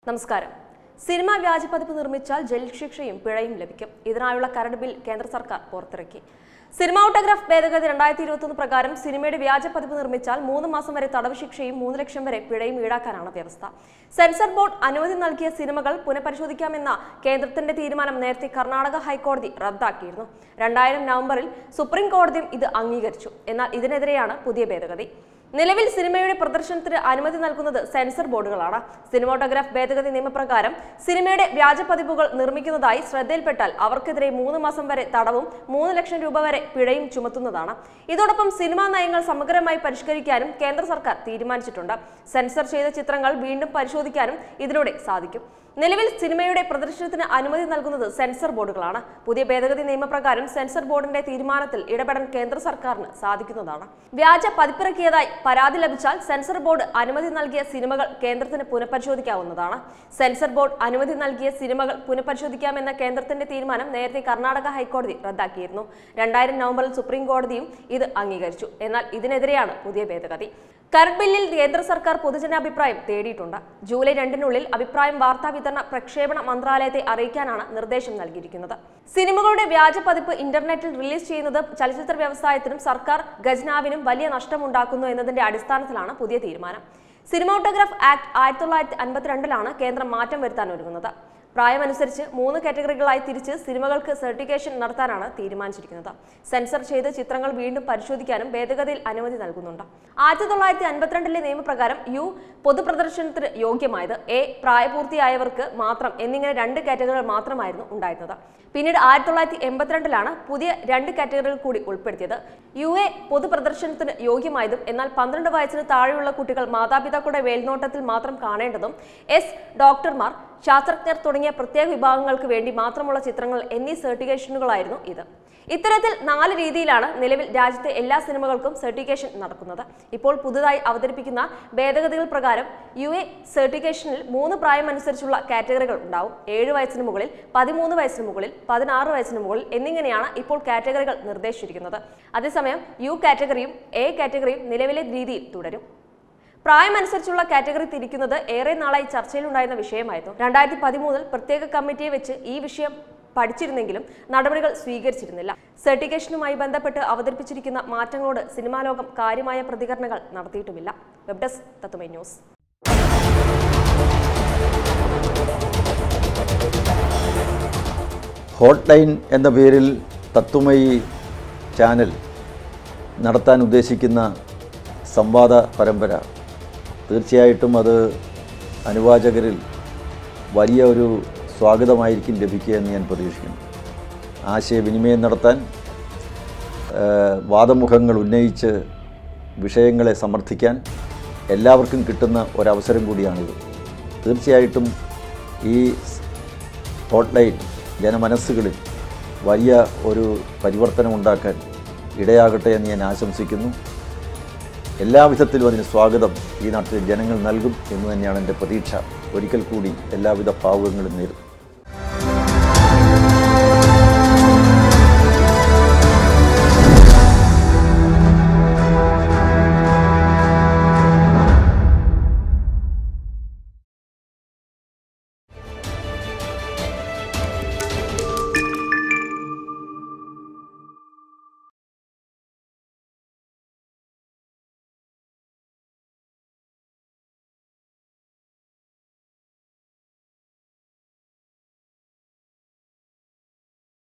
നമസ്കാരം cinema വ്യാജപ്പതിപ്പ് നിർമ്മിച്ചാൽ jail ശിക്ഷയും പിഴയും ലഭിക്കും ഇതിനായുള്ള കരട് ബിൽ കേന്ദ്ര സർക്കാർ പുറത്തിറക്കി സിനിമാട്ടോഗ്രാഫ് ഭേദഗതി രണ്ടായിരത്തി ഇരുപത്തൊന്ന് പ്രകാരം സിനിമയുടെ വ്യാജപ്പതിപ്പ് നിർമ്മിച്ചാൽ മൂന്ന് മാസം വരെ തടവ് ശിക്ഷയും മൂന്ന് ലക്ഷം വരെ പിഴയും ഈടാക്കാനാണ് വ്യവസ്ഥ സെൻസർ ബോർഡ് അനുമതി നൽകിയ സിനിമകൾ പുനഃപരിശോധിക്കാമെന്ന കേന്ദ്രത്തിന്റെ തീരുമാനം നേരത്തെ കർണാടക ഹൈക്കോടതി റദ്ദാക്കിയിരുന്നു രണ്ടായിരം നവംബറിൽ സുപ്രീം കോടതിയും ഇത് അംഗീകരിച്ചു എന്നാൽ ഇതിനെതിരെയാണ് പുതിയ ഭേദഗതി നിലവിൽ സിനിമയുടെ പ്രദർശനത്തിന് അനുമതി നൽകുന്നത് സെൻസർ ബോർഡുകളാണ് സിനിമാട്ടോഗ്രാഫ് ഭേദഗതി നിയമപ്രകാരം സിനിമയുടെ വ്യാജ പതിപ്പുകൾ നിർമ്മിക്കുന്നതായി ശ്രദ്ധയിൽപ്പെട്ടാൽ അവർക്കെതിരെ മൂന്ന് മാസം വരെ തടവും മൂന്ന് ലക്ഷം രൂപ വരെ പിഴയും ചുമത്തുന്നതാണ് ഇതോടൊപ്പം സിനിമാ നയങ്ങൾ സമഗ്രമായി പരിഷ്കരിക്കാനും കേന്ദ്ര സർക്കാർ തീരുമാനിച്ചിട്ടുണ്ട് സെൻസർ ചെയ്ത ചിത്രങ്ങൾ വീണ്ടും പരിശോധിക്കാനും ഇതിലൂടെ സാധിക്കും നിലവിൽ സിനിമയുടെ പ്രദർശനത്തിന് അനുമതി നൽകുന്നത് സെൻസർ ബോർഡുകളാണ് പുതിയ ഭേദഗതി നിയമപ്രകാരം സെൻസർ ബോർഡിന്റെ തീരുമാനത്തിൽ ഇടപെടാൻ കേന്ദ്ര സർക്കാരിന് സാധിക്കുന്നതാണ് വ്യാജ പതിപ്പിറക്കിയതായി പരാതി ലഭിച്ചാൽ സെൻസർ ബോർഡ് അനുമതി നൽകിയ സിനിമകൾ കേന്ദ്രത്തിന് പുനഃപരിശോധിക്കാവുന്നതാണ് സെൻസർ ബോർഡ് അനുമതി നൽകിയ സിനിമകൾ പുനഃപരിശോധിക്കാമെന്ന കേന്ദ്രത്തിന്റെ തീരുമാനം നേരത്തെ കർണാടക ഹൈക്കോടതി റദ്ദാക്കിയിരുന്നു രണ്ടായിരം നവംബറിൽ സുപ്രീം കോടതിയും ഇത് അംഗീകരിച്ചു എന്നാൽ ഇതിനെതിരെയാണ് പുതിയ ഭേദഗതി കരട് ബില്ലിൽ കേന്ദ്ര സർക്കാർ പൊതുജനാഭിപ്രായം തേടിയിട്ടുണ്ട് ജൂലൈ രണ്ടിനുള്ളിൽ അഭിപ്രായം വാർത്താ വിതരണ പ്രക്ഷേപണ മന്ത്രാലയത്തെ അറിയിക്കാനാണ് നിർദ്ദേശം നൽകിയിരിക്കുന്നത് സിനിമകളുടെ വ്യാജ പതിപ്പ് ഇന്റർനെറ്റിൽ റിലീസ് ചെയ്യുന്നത് ചലച്ചിത്ര വ്യവസായത്തിനും സർക്കാർ ഖജനാവിനും വലിയ നഷ്ടമുണ്ടാക്കുന്നു എന്നതിന്റെ അടിസ്ഥാനത്തിലാണ് പുതിയ തീരുമാനം സിനിമാട്ടോഗ്രാഫ് ആക്ട് ആയിരത്തി തൊള്ളായിരത്തി അൻപത്തിരണ്ടിലാണ് കേന്ദ്രം മാറ്റം വരുത്താൻ ഒരുങ്ങുന്നത് പ്രായമനുസരിച്ച് മൂന്ന് കാറ്റഗറികളായി തിരിച്ച് സിനിമകൾക്ക് സർട്ടിഫിക്കേഷൻ നടത്താനാണ് തീരുമാനിച്ചിരിക്കുന്നത് സെൻസർ ചെയ്ത് ചിത്രങ്ങൾ വീണ്ടും പരിശോധിക്കാനും ഭേദഗതിയിൽ അനുമതി നൽകുന്നുണ്ട് ആയിരത്തി തൊള്ളായിരത്തി അൻപത്തിരണ്ടിലെ നിയമപ്രകാരം യു പൊതുപ്രദർശനത്തിന് യോഗ്യമായത് എ പ്രായപൂർത്തിയായവർക്ക് മാത്രം എന്നിങ്ങനെ രണ്ട് കാറ്റഗറികൾ മാത്രമായിരുന്നു ഉണ്ടായിരുന്നത് പിന്നീട് ആയിരത്തി തൊള്ളായിരത്തി എൺപത്തിരണ്ടിലാണ് പുതിയ രണ്ട് കാറ്റഗറികൾ കൂടി ഉൾപ്പെടുത്തിയത് യു എ പൊതുപ്രദർശനത്തിന് യോഗ്യമായതും എന്നാൽ പന്ത്രണ്ട് വയസ്സിന് താഴെയുള്ള കുട്ടികൾ മാതാപിതാക്കളുടെ മേൽനോട്ടത്തിൽ മാത്രം കാണേണ്ടതും എസ് ഡോക്ടർമാർ ശാസ്ത്രജ്ഞർ തുടങ്ങിയ പ്രത്യേക വിഭാഗങ്ങൾക്ക് വേണ്ടി മാത്രമുള്ള ചിത്രങ്ങൾ എന്നീ സർട്ടിഫിക്കേഷനുകളായിരുന്നു ഇത് ഇത്തരത്തിൽ നാല് രീതിയിലാണ് നിലവിൽ രാജ്യത്തെ എല്ലാ സിനിമകൾക്കും സർട്ടിഫിക്കേഷൻ നടക്കുന്നത് ഇപ്പോൾ പുതുതായി അവതരിപ്പിക്കുന്ന ഭേദഗതികൾ പ്രകാരം യു എ സർട്ടിഫിക്കേഷനിൽ മൂന്ന് പ്രായമനുസരിച്ചുള്ള കാറ്റഗറികൾ ഉണ്ടാവും ഏഴ് വയസ്സിന് മുകളിൽ പതിമൂന്ന് വയസ്സിന് മുകളിൽ പതിനാറ് വയസ്സിന് മുകളിൽ എന്നിങ്ങനെയാണ് ഇപ്പോൾ കാറ്റഗറികൾ നിർദ്ദേശിച്ചിരിക്കുന്നത് അതേസമയം യു കാറ്റഗറിയും എ കാറ്റഗറിയും നിലവിലെ രീതിയിൽ തുടരും പ്രായമനുസരിച്ചുള്ള കാറ്റഗറി തിരിക്കുന്നത് ഏറെ നാളായി ചർച്ചയിലുണ്ടായിരുന്ന വിഷയമായിരുന്നു രണ്ടായിരത്തി പതിമൂന്നിൽ പ്രത്യേക കമ്മിറ്റിയെ വെച്ച് ഈ വിഷയം പഠിച്ചിരുന്നെങ്കിലും നടപടികൾ സ്വീകരിച്ചിരുന്നില്ല സർട്ടിഫിക്കേഷനുമായി ബന്ധപ്പെട്ട് അവതരിപ്പിച്ചിരിക്കുന്ന മാറ്റങ്ങളോട് സിനിമാ ലോകം കാര്യമായ പ്രതികരണങ്ങൾ നടത്തിയിട്ടുമില്ല web desk Tatwamayi news hotline എന്ന പേരിൽ തത്വമയി ചാനൽ നടത്താൻ ഉദ്ദേശിക്കുന്ന സംവാദ പരമ്പര തീർച്ചയായിട്ടും അത് അനുവാചകരിൽ വലിയ ഒരു സ്വാഗതമായിരിക്കും ലഭിക്കുക എന്ന് ഞാൻ പ്രതീക്ഷിക്കുന്നു ആശയവിനിമയം നടത്താൻ ആ, വാദമുഖങ്ങൾ ഉന്നയിച്ച് വിഷയങ്ങളെ സമർത്ഥിക്കാൻ എല്ലാവർക്കും കിട്ടുന്ന ഒരവസരം കൂടിയാണിത് തീർച്ചയായിട്ടും ഈ ഹോട്ട്ലൈൻ ജനമനസ്സുകളിൽ വലിയ ഒരു പരിവർത്തനം ഉണ്ടാക്കാൻ ഇടയാകട്ടെ എന്ന് ഞാൻ ആശംസിക്കുന്നു എല്ലാവിധത്തിലും അതിന് സ്വാഗതം ഈ നാട്ടിലെ ജനങ്ങൾ നൽകും എന്ന് തന്നെയാണ് എൻ്റെ പ്രതീക്ഷ ഒരിക്കൽ കൂടി എല്ലാവിധ ഭാവുകങ്ങളും നേരുന്നു